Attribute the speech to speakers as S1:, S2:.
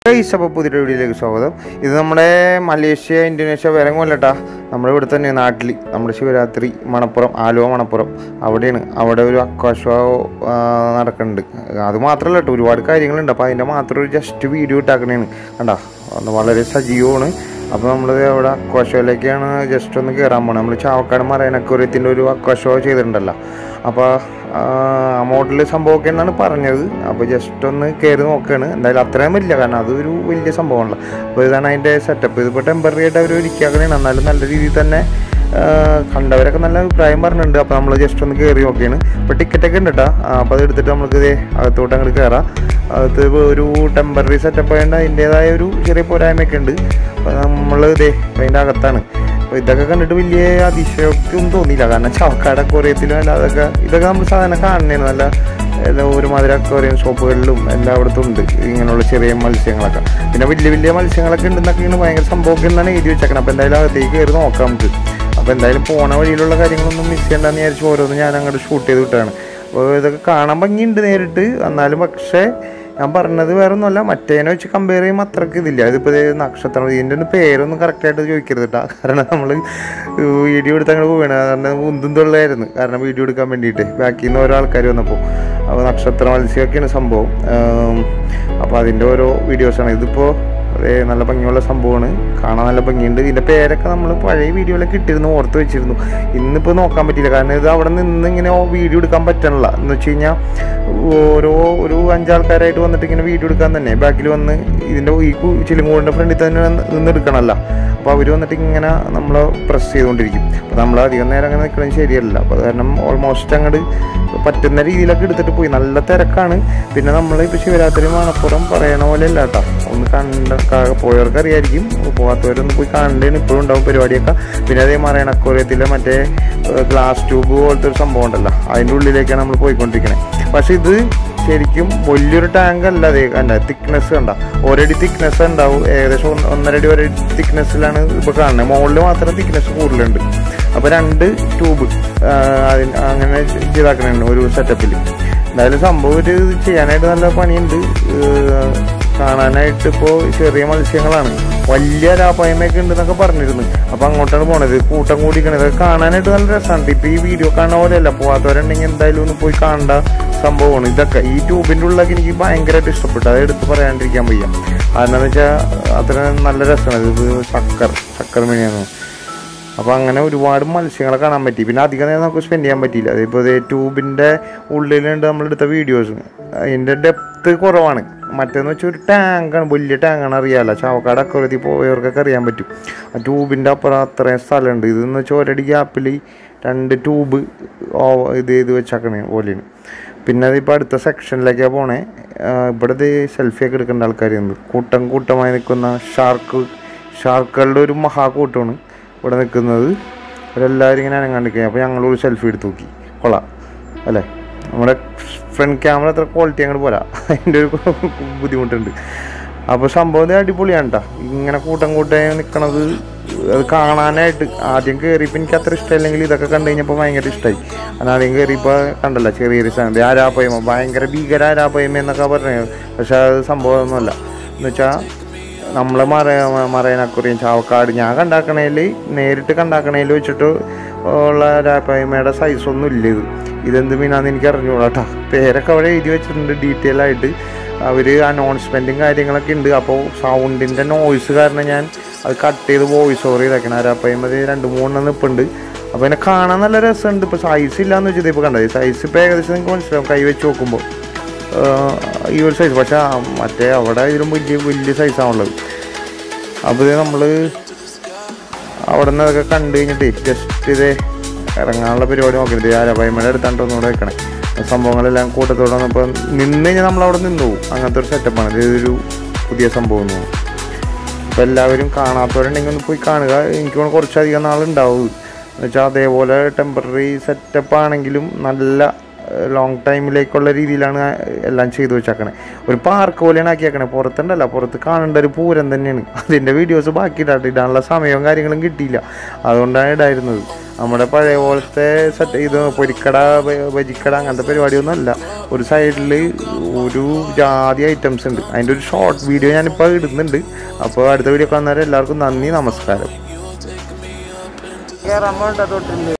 S1: guys അപ്പോൾ പുതിയ വീഡിയോയിലേക്ക് സ്വാഗതം ഇത് നമ്മുടെ മലേഷ്യ ഇന്തോനേഷ്യ വേറെ കൊല്ലട്ടാ നമ്മുടെ ഇവിടെ തന്നെ നാട്ടിൽ നമ്മുടെ ശിവരാത്രി മണപ്പുറം ആലുവ മണപ്പുറം അവിടെയാണ് അവിടെ ഒരു അക്വാഷോ നടക്കുന്നുണ്ട് അത് മാത്രമല്ല കേട്ടോ ഒരുപാട് കാര്യങ്ങളുണ്ട് അപ്പോൾ അതിൻ്റെ മാത്രം ഒരു ജസ്റ്റ് വീഡിയോ ഇട്ടാക്കണേണ് കണ്ടാ അത് വളരെ സജീവമാണ് അപ്പോൾ നമ്മൾ അവിടെ അക്വാഷോയിലേക്കാണ് ജസ്റ്റ് ഒന്ന് കയറാൻ പോകണം നമ്മൾ ചാവക്കാട് മറൈൻ അക്വറിയത്തിൻ്റെ ഒരു അക്വാഷോ ചെയ്തിട്ടുണ്ടല്ലോ അപ്പോൾ ആ മോഡൽ സംഭവമൊക്കെ എന്നാണ് പറഞ്ഞത് അപ്പോൾ ജസ്റ്റ് ഒന്ന് കയറി നോക്കുകയാണ് എന്തായാലും അത്രയും വലിയ കാരണം അതൊരു വലിയ സംഭവമാണല്ലോ അപ്പോൾ ഇതാണ് അതിൻ്റെ സെറ്റപ്പ് ഇതിപ്പോൾ ടെമ്പററി ആയിട്ട് അവർ ഒരുക്കിയാക്കണേണ് എന്നാലും നല്ല രീതിയിൽ തന്നെ ആ, കണ്ടവരൊക്കെ നല്ല അഭിപ്രായം പറഞ്ഞിട്ടുണ്ട് അപ്പോൾ നമ്മൾ ജസ്റ്റ് ഒന്ന് കയറി നോക്കിയാണ് ഇപ്പോൾ ടിക്കറ്റൊക്കെ ഉണ്ട് കേട്ടോ അപ്പോൾ അത് എടുത്തിട്ട് നമുക്ക് ഇതേ അകത്തോട്ട് അങ്ങോട്ട് കയറാം അകത്ത് ഇപ്പൊ ഒരു ടെമ്പററി സെറ്റപ്പ് ആയതുകൊണ്ട് അതിൻ്റേതായ ഒരു ചെറിയ പോരായ്മയൊക്കെ ഉണ്ട് അപ്പോൾ നമ്മൾ ഇതേ അതിൻ്റെ അകത്താണ് അപ്പോൾ ഇതൊക്കെ കണ്ടിട്ട് വലിയ അതിശയൊന്നും തോന്നിയില്ല കാരണം ചവക്കാട് അക്വറിയത്തിലും അല്ല അതൊക്കെ ഇതൊക്കെ നമ്മൾ സാധാരണ കാണുന്നതാണ് നല്ല എല്ലാ ഒരുമാതിരി അക്വറിയം ഷോപ്പുകളിലും എല്ലായിടത്തും ഉണ്ട് ഇങ്ങനെയുള്ള ചെറിയ മത്സ്യങ്ങളൊക്കെ പിന്നെ വലിയ വലിയ മത്സ്യങ്ങളൊക്കെ ഉണ്ടെന്നൊക്കെ ഇങ്ങനെ ഭയങ്കര സംഭവമൊക്കെ എന്നാണ് എഴുതി വെച്ചേക്കണം അപ്പോൾ എന്തായാലും അകത്തേക്ക് കയറി നോക്കാം നമുക്ക് അപ്പോൾ എന്തായാലും പോണ വഴിയിലുള്ള കാര്യങ്ങളൊന്നും മിസ് ചെയ്യണ്ടെന്ന് വിചാരിച്ച് ഓരോന്ന് ഞാൻ അങ്ങോട്ട് ഷൂട്ട് ചെയ്ത് വിട്ടാണ് അപ്പോൾ ഇതൊക്കെ കാണാൻ ഭംഗിയുണ്ട് നേരിട്ട് എന്നാലും പക്ഷേ ഞാൻ പറഞ്ഞത് വേറെ ഒന്നുമല്ല മറ്റേനെ വെച്ച് കമ്പയർ ചെയ്യുമ്പോൾ അത്രക്ക് ഇതില്ല ഇതിപ്പോൾ ദേ നക്ഷത്രം ഇതിൻ്റെ ഒന്നും പേരൊന്നും കറക്റ്റായിട്ട് ചോദിക്കരുത് കേട്ടോ കാരണം നമ്മൾ വീഡിയോ എടുത്ത് അങ്ങോട്ട് പോവുകയാണ് കാരണം ഉന്തും തൊള്ളായിരുന്നു കാരണം വീഡിയോ എടുക്കാൻ വേണ്ടിയിട്ട് ബാക്കിൽ നിന്ന് ഓരോ ആൾക്കാർ വന്നപ്പോൾ അപ്പോൾ നക്ഷത്ര മത്സ്യമൊക്കെയാണ് സംഭവം അപ്പോൾ അതിൻ്റെ ഓരോ വീഡിയോസാണ് ഇതിപ്പോൾ അതേ നല്ല ഭംഗിയുള്ള സംഭവമാണ് കാണാൻ നല്ല ഭംഗിയുണ്ട് ഇതിൻ്റെ പേരൊക്കെ നമ്മൾ പഴയ വീഡിയോയിലൊക്കെ ഇട്ടിരുന്നു ഓർത്ത് വെച്ചിരുന്നു ഇന്നിപ്പോൾ നോക്കാൻ പറ്റില്ല കാരണം ഇത് അവിടെ നിന്ന് ഇങ്ങനെ വീഡിയോ എടുക്കാൻ പറ്റണില്ല എന്ന് വെച്ച് കഴിഞ്ഞാൽ ഓരോ ഒരു അഞ്ചാൾക്കാരായിട്ട് വന്നിട്ട് ഇങ്ങനെ വീഡിയോ എടുക്കാൻ തന്നെ ബാക്കിൽ വന്ന് ഇതിൻ്റെ ഈ കു- ചിലുങ്ങൂടിൻ്റെ ഫ്രണ്ടിൽ തന്നെ നിന്ന് നിന്ന് എടുക്കണമല്ല അപ്പോൾ അവർ വന്നിട്ട് ഇങ്ങനെ നമ്മൾ പ്രസ് ചെയ്തുകൊണ്ടിരിക്കും അപ്പോൾ നമ്മൾ അധികം നേരം അങ്ങനെ നിൽക്കുന്നത് ശരിയല്ല അപ്പോൾ അത് കാരണം ഓൾമോസ്റ്റ് അങ്ങോട്ട് പറ്റുന്ന രീതിയിലൊക്കെ എടുത്തിട്ട് പോയി നല്ല തിരക്കാണ് പിന്നെ നമ്മൾ ഇപ്പോൾ ശിവരാത്രി മണപ്പുറം പറയണ പോലെ അല്ല കേട്ടോ ഒന്ന് കണ്ട ക- പോയവർക്ക് അറിയായിരിക്കും പോകാത്തവരൊന്ന് പോയി കാണേണ്ടതാണ് ഇപ്പോഴും ഉണ്ടാവും പരിപാടിയൊക്കെ പിന്നെ അതേ മറയണ അക്വറിയത്തിലെ മറ്റേ ഗ്ലാസ് ട്യൂബ് പോലത്തെ ഒരു സംഭവം ഉണ്ടല്ലോ അതിൻ്റെ ഉള്ളിലേക്കാണ് നമ്മൾ പോയിക്കൊണ്ടിരിക്കുന്നത് പക്ഷെ ഇത് ശരിക്കും വലിയൊരു ടാങ്ക് അല്ല അതേ കണ്ട തിക്നെസ് കണ്ട ഒരടി തിക്നെസ് ഉണ്ടാവും ഏകദേശം ഒന്ന് ഒന്നരടി ഒരു തിക്നെസ്സിലാണ് ഇപ്പോൾ കാണുന്നത് മുകളിൽ മാത്രം തിക്നെസ് കൂടുതലുണ്ട് അപ്പോൾ രണ്ട് ട്യൂബ് അതിന് അങ്ങനെ ചെയ്താക്കണുണ്ട് ഒരു സെറ്റപ്പിൽ എന്തായാലും സംഭവം ഒരു ഇത് ചെയ്യാനായിട്ട് നല്ല പണിയുണ്ട് ഏഹ് കാണാനായിട്ട് ഇപ്പോൾ ചെറിയ മത്സ്യങ്ങളാണ് വലിയ രാപ്പായ്മയൊക്കെ ഉണ്ടെന്നൊക്കെ പറഞ്ഞിരുന്നു അപ്പോൾ അങ്ങോട്ടാണ് പോണത് കൂട്ടം കൂടിക്കണത് ഇതൊക്കെ കാണാനായിട്ട് നല്ല രസമാണ് ഇപ്പോൾ ഈ വീഡിയോ കാണുന്ന പോലെയല്ല പോകാത്തവരുണ്ടെങ്കിൽ എന്തായാലും ഒന്ന് പോയി കാണേണ്ട സംഭവമാണ് ഇതൊക്കെ ഈ ട്യൂബിൻ്റെ ഉള്ളിലൊക്കെ എനിക്ക് ഭയങ്കരമായിട്ട് ഇഷ്ടപ്പെട്ടു അത് എടുത്ത് പറയാണ്ടിരിക്കാൻ വയ്യ കാരണം എന്ന് വെച്ചാൽ അത്ര നല്ല രസമാണ് ഇത് ചക്കർ ചക്കർ മീനാണ് അപ്പോൾ അങ്ങനെ ഒരുപാട് മത്സ്യങ്ങളെ കാണാൻ പറ്റി പിന്നെ അധികം നേരം നമുക്ക് സ്പെൻഡ് ചെയ്യാൻ പറ്റിയില്ല അതിപ്പോൾ ട്യൂബിൻ്റെ ഉള്ളിലുണ്ട് നമ്മളെടുത്ത വീഡിയോസ് അതിൻ്റെ ഡെപ്ത് കുറവാണ് മറ്റേന്ന് വെച്ചാൽ ഒരു ടാങ്കാണ് വലിയ ടാങ്കാണ് അറിയാമല്ലോ ചാവക്കാട് അക്കുറത്തി പോയവർക്കൊക്കെ അറിയാൻ പറ്റും ആ ട്യൂബിൻ്റെ അപ്പുറം അത്രയും സ്ഥലമുണ്ട് ഇതെന്ന് വെച്ചാൽ ഒരടി ഗ്യാപ്പിൽ രണ്ട് ട്യൂബ് ഇത് ഇത് വെച്ചാക്കണേ പോലെയാണ് പിന്നെ അതിപ്പോൾ അടുത്ത സെക്ഷനിലേക്കാണ് പോണേ ഇവിടെ ഇത് സെൽഫിയൊക്കെ എടുക്കേണ്ട ആൾക്കാരുണ്ട് കൂട്ടം കൂട്ടമായി നിൽക്കുന്ന ഷാർക്ക് ഷാർക്കുകളുടെ ഒരു മഹാകൂട്ടമാണ് ഇവിടെ നിൽക്കുന്നത് ഇവരെല്ലാവരും ഇങ്ങനെ അനങ്ങാണ്ടിരിക്കുക അപ്പോൾ ഞങ്ങളൊരു സെൽഫി എടുത്ത് നോക്കി കൊള്ളാം അല്ലേ നമ്മുടെ ഫ്രണ്ട് ക്യാമറ അത്ര ക്വാളിറ്റി അങ്ങോട്ട് പോരാ അതിൻ്റെ ഒരു ബുദ്ധിമുട്ടുണ്ട് അപ്പോൾ സംഭവം ഇത് അടിപൊളിയാണ് കേട്ടോ ഇങ്ങനെ കൂട്ടം കൂട്ടായി നിൽക്കണത് അത് കാണാനായിട്ട് ആദ്യം കയറിയപ്പോൾ എനിക്ക് അത്ര ഇഷ്ടമില്ലെങ്കിൽ ഇതൊക്കെ കണ്ടു കഴിഞ്ഞപ്പോൾ ഭയങ്കര ഇഷ്ടമായി കാരണം ആദ്യം കയറിയപ്പോൾ കണ്ടല്ല ചെറിയൊരു സാധനം ഇത് ആരാപ്പയമ ഭയങ്കര ഭീകര ആരാപ്പയമ എന്നൊക്കെ പറഞ്ഞു പക്ഷെ അത് സംഭവമൊന്നുമല്ല എന്ന് വെച്ചാൽ നമ്മളെ മറ മറയനക്കുറിയും ചാവക്കാട് ഞാൻ കണ്ടാക്കണേൽ നേരിട്ട് കണ്ടാക്കണേൽ വെച്ചിട്ട് ഉള്ള രാപ്പായ്മയുടെ സൈസൊന്നും ഇല്ല ഇത് ഇതെന്ത് മീനാന്ന് എനിക്ക് അറിഞ്ഞൂടാ കേട്ടോ പേരൊക്കെ അവിടെ എഴുതി വെച്ചിട്ടുണ്ട് ഡീറ്റെയിൽ ആയിട്ട് അവർ അനൗൺസ്മെൻറ്റും കാര്യങ്ങളൊക്കെ ഉണ്ട് അപ്പോൾ സൗണ്ടിൻ്റെ നോയ്സ് കാരണം ഞാൻ അത് കട്ട് ചെയ്ത് വോയിസ് ഓവർ ചെയ്തേക്കണം ആരാപ്പായ്മത് രണ്ട് മൂന്നെണ്ണം നിൽപ്പുണ്ട് അപ്പോൾ എന്നെ കാണാൻ നല്ല രസമുണ്ട് ഇപ്പോൾ സൈസ് ഇല്ലാന്ന് വെച്ചത് ഇപ്പോൾ കണ്ടത് സൈസ് ഇപ്പോൾ ഏകദേശം നിങ്ങൾക്ക് മനസ്സിലാവും കൈ വെച്ച് നോക്കുമ്പോൾ ആഹ് ഈ ഒരു സൈസ് പക്ഷെ ആ മറ്റേ അവിടെ ഇതിലും വലിയ വലിയ സൈസാണുള്ളത് അപ്പോൾ ഇത് നമ്മൾ അവിടെ നിന്ന് അതൊക്കെ കണ്ടു കഴിഞ്ഞിട്ട് ജസ്റ്റ് ഇത് ഇറങ്ങാനുള്ള പരിപാടി നോക്കരുത് ആരഭയമയുടെ അടുത്താണ്ട് ഒന്നുകൂടെ വെക്കണേ ആ സംഭവങ്ങളെല്ലാം കൂട്ടത്തോടെ വന്നപ്പോൾ നിന്ന് കഴിഞ്ഞാൽ നമ്മളവിടെ നിന്ന് പോകും അങ്ങനത്തെ ഒരു സെറ്റപ്പാണ് ഇതൊരു പുതിയ സംഭവം എന്ന് തോന്നുന്നു അപ്പോൾ എല്ലാവരും കാണാത്തവരുണ്ടെങ്കിൽ ഒന്ന് പോയി കാണുക എനിക്ക് തോന്നുന്നു കുറച്ചധികം നാളുണ്ടാവും എന്ന് വെച്ചാൽ അതേപോലെ ടെമ്പററി സെറ്റപ്പ് ആണെങ്കിലും നല്ല ലോങ് ടൈമിലേക്കുള്ള രീതിയിലാണ് എല്ലാം ചെയ്തു വെച്ചേക്കണേ ഒരു പാർക്ക് പോലെയാണ് ആക്കിയേക്കണേ പുറത്തുണ്ടല്ല പുറത്ത് കാണേണ്ട ഒരു പൂരം തന്നെയാണ് അതിൻ്റെ വീഡിയോസ് ബാക്കി ഇടാട്ട് ഇടാനുള്ള സമയവും കാര്യങ്ങളും കിട്ടിയില്ല അതുകൊണ്ടാണ് ഇടായിരുന്നത് നമ്മുടെ പഴയ പോലത്തെ സെറ്റ് ഇത് പൊരിക്കട ബ- ബജിക്കട അങ്ങനത്തെ പരിപാടിയൊന്നും അല്ല ഒരു സൈഡിൽ ഒരു ജാതി ഐറ്റംസ് ഉണ്ട് അതിൻ്റെ ഒരു ഷോർട്ട് വീഡിയോ ഞാനിപ്പോൾ ഇടുന്നുണ്ട് അപ്പോൾ അടുത്ത വീഡിയോ കാണുന്നവരെ എല്ലാവർക്കും നന്ദി നമസ്കാരം
S2: കയറാൻ വേണ്ട തൊട്ടില്ല